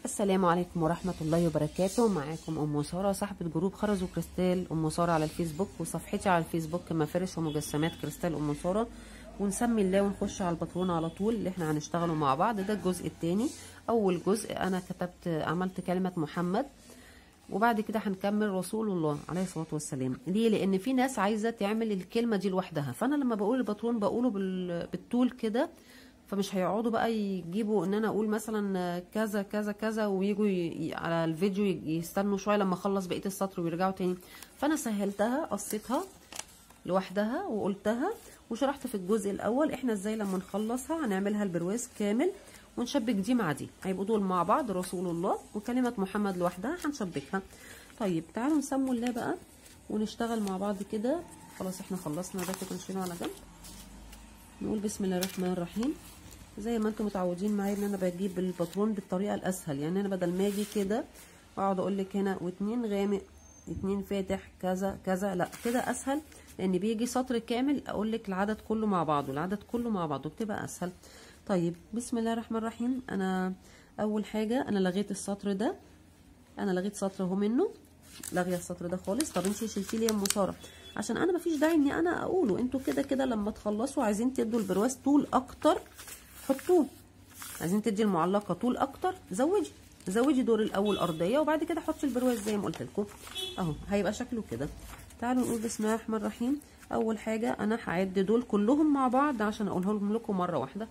السلام عليكم ورحمة الله وبركاته معاكم أم سارة صاحبة جروب خرز وكريستال أم سارة على الفيسبوك وصفحتي على الفيسبوك مفارش ومجسمات كريستال أم سارة ونسمي الله ونخش على الباترون على طول اللي احنا هنشتغله مع بعض ده الجزء التاني أول جزء أنا كتبت عملت كلمة محمد وبعد كده هنكمل رسول الله عليه الصلاه والسلام ليه لان في ناس عايزه تعمل الكلمه دي لوحدها فانا لما بقول الباترون بقوله بال... بالطول كده فمش هيقعدوا بقى يجيبوا ان انا اقول مثلا كذا كذا كذا ويجوا ي... على الفيديو يستنوا شويه لما اخلص بقيه السطر ويرجعوا تاني فانا سهلتها قصيتها لوحدها وقلتها وشرحت في الجزء الاول احنا ازاي لما نخلصها هنعملها البرواز كامل ونشبك دي مع دي هيبقوا دول مع بعض رسول الله وكلمة محمد لوحدها هنشبكها طيب تعالوا نسموا الله بقى ونشتغل مع بعض كده خلاص احنا خلصنا ده كده نشيله على جنب نقول بسم الله الرحمن الرحيم زي ما انتم متعودين معايا ان انا بجيب الباترون بالطريقه الاسهل يعني انا بدل ما اجي كده اقعد اقول لك هنا واتنين غامق اتنين فاتح كذا كذا لا كده اسهل لان بيجي سطر كامل اقول لك العدد كله مع بعضه العدد كله مع بعضه بتبقى اسهل طيب بسم الله الرحمن الرحيم انا اول حاجه انا لغيت السطر ده انا لغيت سطر اهو منه لاغيه السطر ده خالص طب انت شلتي لي يا ام ساره عشان انا مفيش داعي اني انا اقوله انتوا كده كده لما تخلصوا عايزين تدوا البرواز طول اكتر حطوه عايزين تدي المعلقه طول اكتر زودي زودي دور الاول ارضيه وبعد كده حطي البرواز زي ما قلت لكم اهو هيبقى شكله كده تعالوا نقول بسم الله الرحمن الرحيم اول حاجه انا هعد دول كلهم مع بعض عشان اقولهم لكم مره واحده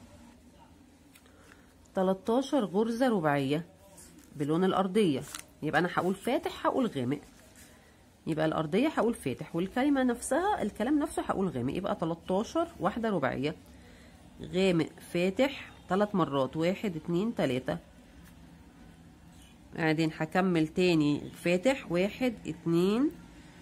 13 غرزة رباعية بلون الأرضية يبقى أنا هقول فاتح هقول غامق يبقى الأرضية هقول فاتح والكلمة نفسها الكلام نفسه هقول غامق يبقى 13 واحدة رباعية غامق فاتح ثلاث مرات واحد اتنين تلاتة بعدين هكمل تاني فاتح واحد اتنين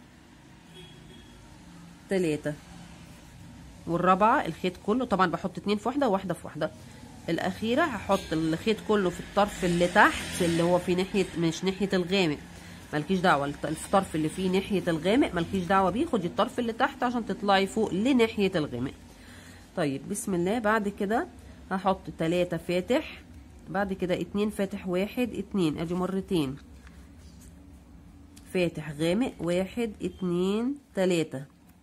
تلاتة والرابعة الخيط كله طبعا بحط اتنين في واحدة وواحدة في واحدة الاخيره هحط الخيط كله في الطرف اللي تحت اللي هو في ناحيه مش ناحيه الغامق مالكيش دعوه الطرف اللي فيه ناحيه الغامق مالكيش دعوه بيه خدي الطرف اللي تحت عشان تطلعي فوق لناحيه الغامق طيب بسم الله بعد كده هحط تلاتة فاتح بعد كده اتنين فاتح واحد اتنين ادي مرتين فاتح غامق واحد اتنين تلاتة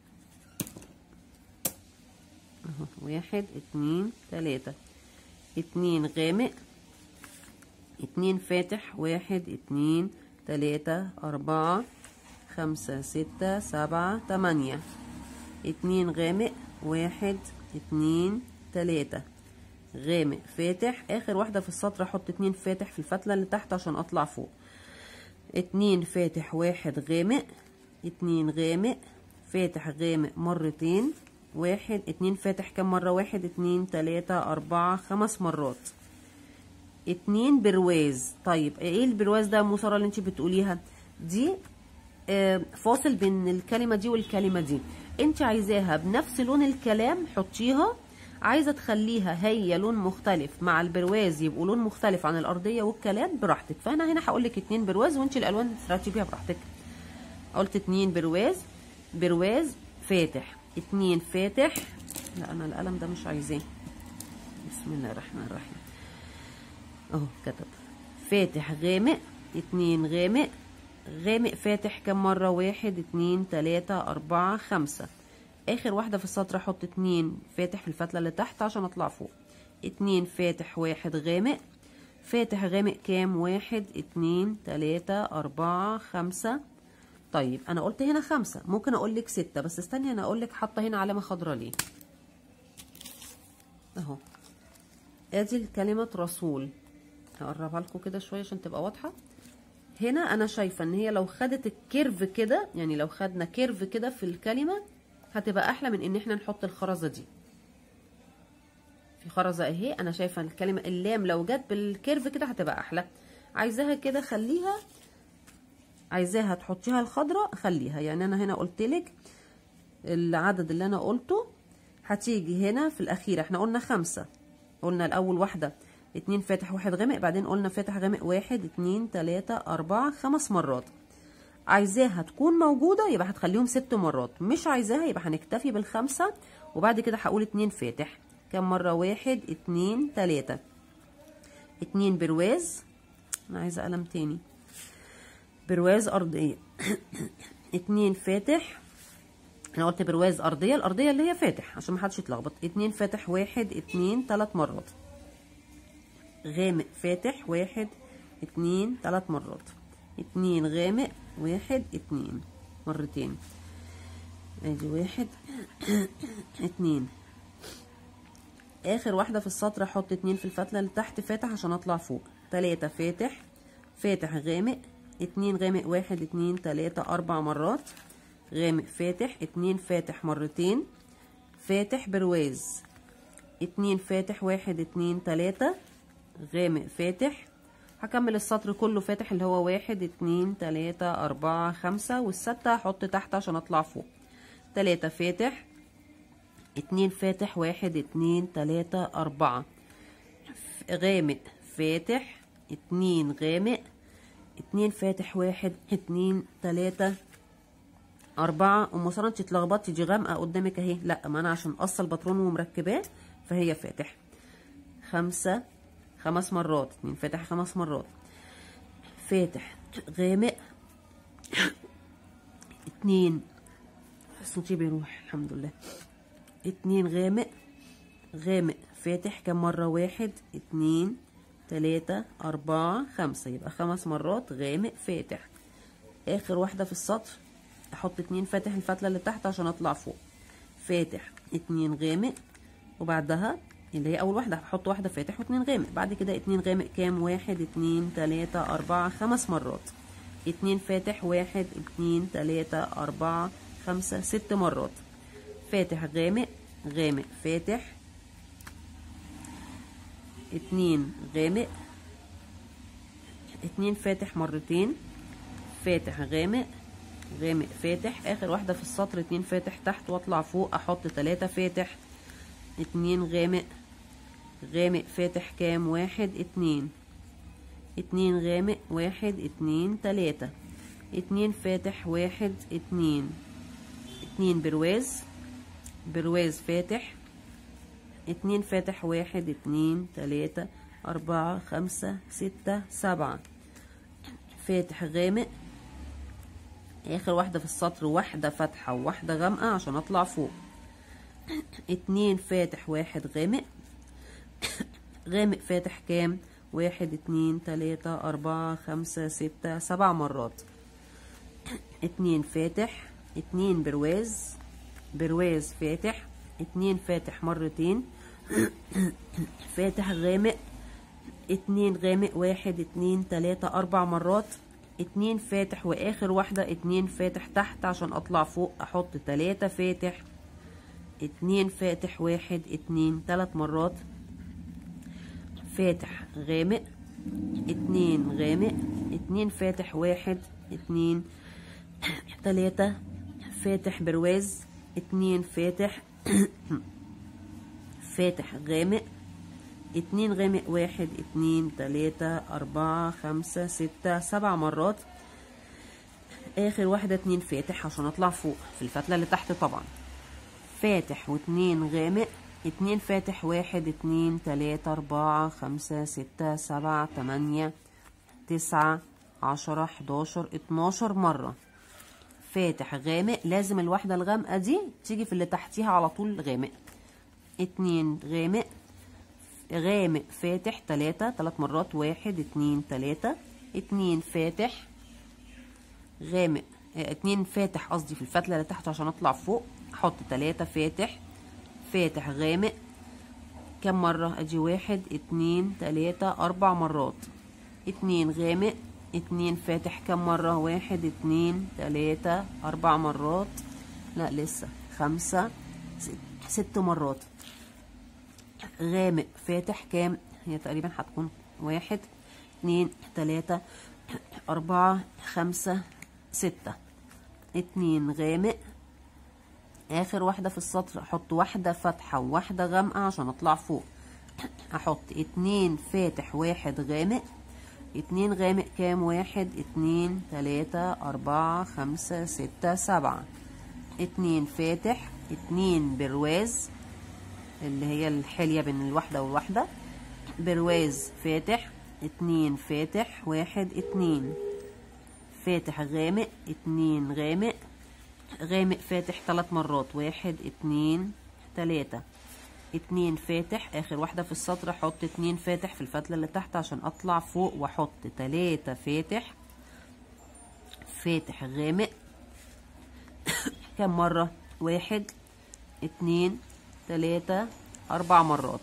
اهو واحد اتنين تلاتة اتنين غامق اتنين فاتح واحد اتنين تلاتة اربعة خمسة ستة سبعة تمانية اتنين غامق واحد اتنين تلاتة غامق فاتح اخر واحدة في السطر احط اتنين فاتح في الفتلة اللي تحت عشان اطلع فوق اتنين فاتح واحد غامق اتنين غامق فاتح غامق مرتين واحد اتنين فاتح كم مرة واحد اتنين تلاتة اربعة خمس مرات اتنين برواز طيب ايه البرواز ده مصارة اللي انت بتقوليها دي آه فاصل بين الكلمة دي والكلمة دي انت عايزاها بنفس لون الكلام حطيها عايزة تخليها هي لون مختلف مع البرواز يبقوا لون مختلف عن الارضية والكلام براحتك فانا هنا هقولك اتنين برواز وانت الالوان ترتبيها براحتك قلت اتنين برواز برواز فاتح اتنين فاتح لا انا القلم ده مش عايزاه بسم الله الرحمن الرحيم اهو كتب فاتح غامق اتنين غامق غامق فاتح كم مرة واحد اتنين تلاتة اربعة خمسة اخر واحدة في السطر احط اتنين فاتح في الفتلة اللي تحت عشان اطلع فوق اتنين فاتح واحد غامق فاتح غامق كام واحد اتنين تلاتة اربعة خمسة طيب انا قلت هنا خمسة ممكن اقول لك ستة بس استني انا اقول لك حاطه هنا علامة خضراء ليه اهو ادي كلمة رسول هقربها لكم كده شوية عشان تبقى واضحة هنا انا شايفة ان هي لو خدت الكيرف كده يعني لو خدنا كيرف كده في الكلمة هتبقى احلى من ان احنا نحط الخرزة دي في خرزة اهي انا شايفة الكلمة اللام لو جت بالكيرف كده هتبقى احلى عايزاها كده خليها عايزاها تحطيها الخضراء خليها يعني انا هنا قلت لك العدد اللي انا قلته هتيجي هنا في الاخيره احنا قلنا خمسة قلنا الاول واحده اتنين فاتح واحد غامق بعدين قلنا فاتح غامق واحد اتنين تلاتة اربعة خمس مرات عايزاها تكون موجودة يبقى هتخليهم ست مرات مش عايزاها يبقى هنكتفي بالخمسة وبعد كده هقول اتنين فاتح كم مرة واحد اتنين تلاتة اتنين برواز انا عايزه قلم تاني برواز ارضيه اتنين فاتح انا قلت برواز ارضيه الارضيه اللي هي فاتح عشان محدش يتلخبط اتنين فاتح واحد اتنين تلات مرات غامق فاتح واحد اتنين تلات مرات اتنين غامق واحد اتنين مرتين ادي واحد اتنين اخر واحده في السطر احط اتنين في الفتله اللي تحت فاتح عشان اطلع فوق تلاتة فاتح فاتح غامق اتنين غامق واحد اتنين تلاتة اربع مرات غامق فاتح اتنين فاتح مرتين فاتح برواز اتنين فاتح واحد اتنين تلاتة غامق فاتح هكمل السطر كله فاتح اللي هو واحد اتنين تلاتة اربعة خمسة والستة هحط تحت عشان اطلع فوق تلاتة فاتح اتنين فاتح واحد اتنين تلاتة اربعة غامق فاتح اتنين غامق اتنين فاتح واحد اتنين تلاتة أربعة أم سارة انت اتلخبطتي دي غامقة قدامك اهي لأ ما أنا عشان قصة الباترون ومركباه فهي فاتح خمسة خمس مرات اتنين فاتح خمس مرات فاتح غامق اتنين صوتي بيروح الحمد لله اتنين غامق غامق فاتح كم مرة واحد اتنين تلاتة أربعة خمسة يبقى خمس مرات غامق فاتح آخر واحدة في السطر أحط اتنين فاتح الفتلة اللي تحت عشان أطلع فوق فاتح اتنين غامق وبعدها اللي هي أول واحدة هحط واحدة فاتح واتنين غامق بعد كده اتنين غامق كام واحد اتنين تلاتة أربعة خمس مرات اتنين فاتح واحد اتنين تلاتة أربعة خمسة ست مرات فاتح غامق غامق فاتح اتنين غامق اتنين فاتح مرتين فاتح غامق غامق فاتح اخر واحدة في السطر اتنين فاتح تحت واطلع فوق احط تلاتة فاتح اتنين غامق غامق فاتح كام واحد اتنين اتنين غامق واحد اتنين تلاتة اتنين فاتح واحد اتنين اتنين برواز برواز فاتح اتنين فاتح واحد اتنين تلاتة أربعة خمسة ستة سبعة فاتح غامق آخر واحدة في السطر واحدة فاتحة وواحدة غامقة عشان أطلع فوق اتنين فاتح واحد غامق غامق فاتح كام واحد اتنين تلاتة أربعة خمسة ستة سبع مرات اتنين فاتح اتنين برواز برواز فاتح اتنين فاتح مرتين فاتح غامق اتنين غامق واحد اتنين تلاتة أربع مرات اتنين فاتح وآخر واحدة اتنين فاتح تحت عشان أطلع فوق أحط تلاتة فاتح اتنين فاتح واحد اتنين تلات مرات فاتح غامق اتنين غامق اتنين فاتح واحد اتنين تلاتة فاتح برواز اتنين فاتح فاتح غامق اتنين غامق واحد اتنين تلاتة أربعة خمسة ستة سبع مرات آخر واحدة اتنين فاتح عشان أطلع فوق في الفتلة اللي تحت طبعا فاتح واتنين غامق اتنين فاتح واحد اتنين تلاتة أربعة خمسة ستة سبعة تمانية تسعة عشرة حداشر اتناشر مرة فاتح غامق لازم الواحدة الغامقة دي تيجي في اللي تحتيها على طول غامق اتنين غامق غامق فاتح تلاتة تلات مرات واحد اتنين تلاتة اتنين فاتح غامق اه اتنين فاتح قصدي في الفتلة اللي تحت عشان اطلع فوق احط تلاتة فاتح فاتح غامق كم مرة ادي واحد اتنين تلاتة اربع مرات اتنين غامق اتنين فاتح كم مرة واحد اتنين تلاتة اربع مرات لا لسه خمسة ست, ست مرات غامق فاتح كام هي تقريبا هتكون واحد اتنين تلاتة أربعة خمسة ستة اتنين غامق آخر واحدة في السطر أحط واحدة فاتحة وواحدة غامقة عشان أطلع فوق أحط اتنين فاتح واحد غامق اتنين غامق كام واحد اتنين تلاتة أربعة خمسة ستة سبعة اتنين فاتح اتنين برواز اللي هي الحلية بين الواحدة والواحدة برواز فاتح اتنين فاتح واحد اتنين فاتح غامق اتنين غامق غامق فاتح ثلاث مرات واحد اتنين تلاتة اتنين فاتح اخر واحدة في السطر احط اتنين فاتح في الفتلة اللي تحت عشان اطلع فوق واحط تلاتة فاتح فاتح غامق كم مرة واحد اتنين تلاتة اربع مرات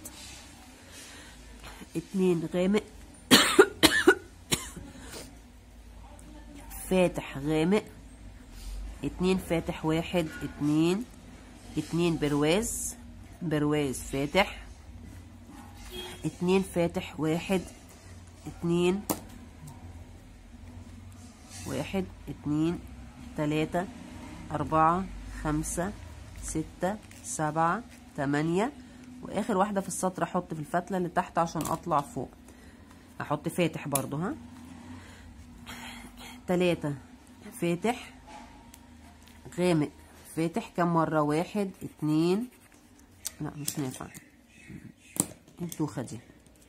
اتنين غامق فاتح غامق اتنين فاتح واحد اتنين اتنين برواز برواز فاتح اتنين فاتح واحد اتنين واحد اتنين تلاتة أربعة خمسة ستة سبعة تمانية وآخر واحدة في السطر أحط في الفتلة اللي تحت عشان أطلع فوق أحط فاتح برضو ها تلاتة فاتح غامق فاتح كم مرة واحد اتنين لا مش نافع الدوخة دي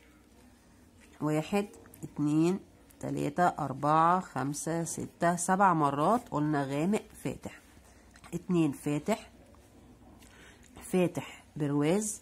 واحد اتنين تلاتة أربعة خمسة ستة سبع مرات قلنا غامق فاتح اتنين فاتح فاتح برواز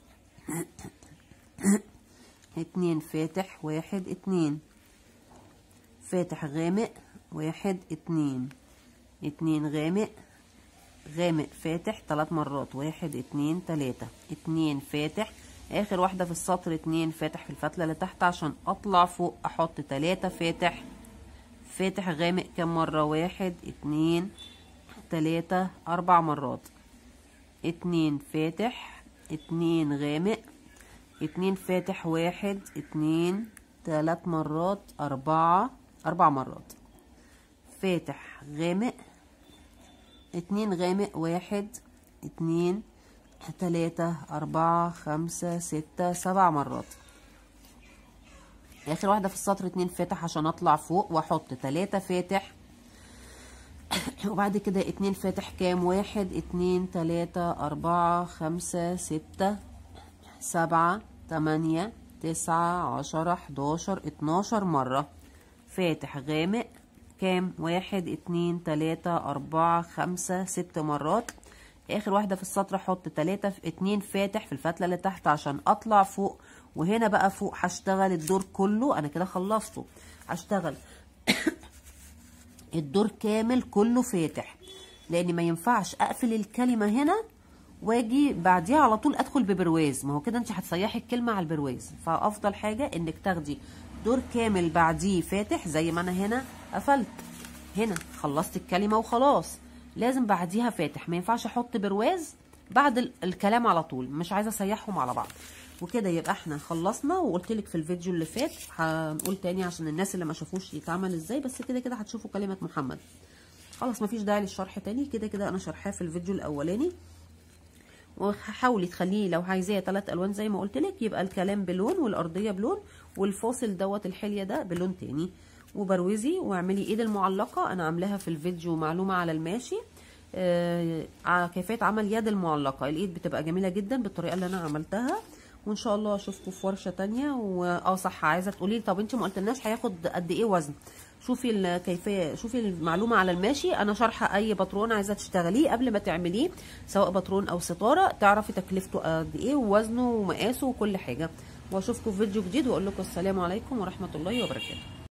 اتنين فاتح واحد اتنين فاتح غامق واحد اتنين اتنين غامق غامق فاتح ثلاث مرات واحد اتنين تلاتة اتنين فاتح اخر واحدة في السطر اتنين فاتح في الفتلة اللي تحت عشان اطلع فوق احط تلاتة فاتح فاتح غامق كم مرة واحد اتنين تلاتة اربع مرات اتنين فاتح اتنين غامق اتنين فاتح واحد اتنين تلات مرات اربعة اربع مرات فاتح غامق اتنين غامق واحد اتنين تلاتة أربعة خمسة ستة سبع مرات آخر واحدة في السطر اتنين فاتح عشان أطلع فوق وأحط تلاتة فاتح وبعد كده اتنين فاتح كام واحد اتنين تلاتة أربعة خمسة ستة سبعة تمانية تسعة عشرة حداشر اتناشر مرة فاتح غامق كام واحد اتنين تلاتة أربعة خمسة ست مرات آخر واحدة في السطر أحط تلاتة في اتنين فاتح في الفتلة اللي تحت عشان أطلع فوق وهنا بقى فوق هشتغل الدور كله أنا كده خلصته هشتغل الدور كامل كله فاتح لأن ما ينفعش أقفل الكلمة هنا واجي بعديها على طول ادخل ببرواز ما هو كده انت هتسيحي الكلمه على البرواز فافضل حاجه انك تاخدي دور كامل بعديه فاتح زي ما انا هنا قفلت هنا خلصت الكلمه وخلاص لازم بعديها فاتح ما ينفعش احط برواز بعد ال- الكلام على طول مش عايزه اسيحهم على بعض وكده يبقى احنا خلصنا وقلت لك في الفيديو اللي فات هنقول تاني عشان الناس اللي ما شافوش يتعمل ازاي بس كده كده هتشوفوا كلمه محمد خلاص مفيش داعي للشرح تاني كده كده انا شرحاه في الفيديو الاولاني وحاولي تخليه لو عايزاه ثلاث الوان زي ما قلت لك يبقى الكلام بلون والارضيه بلون والفاصل دوت الحليه ده بلون تاني وبروزي واعملي ايد المعلقه انا عاملاها في الفيديو معلومه على الماشي آه كيفيه عمل يد المعلقه الايد بتبقى جميله جدا بالطريقه اللي انا عملتها وان شاء الله اشوفكم في ورشه تانية واه صح عايزه تقولي لي طب انت ما قلتلناش هياخد قد ايه وزن شوفي الكيفيه شوفي المعلومه على الماشي انا شارحه اي باترون عايزه تشتغليه قبل ما تعمليه سواء باترون او ستاره تعرفي تكلفته قد ايه ووزنه ومقاسه وكل حاجه واشوفكم في فيديو جديد واقول لكم السلام عليكم ورحمه الله وبركاته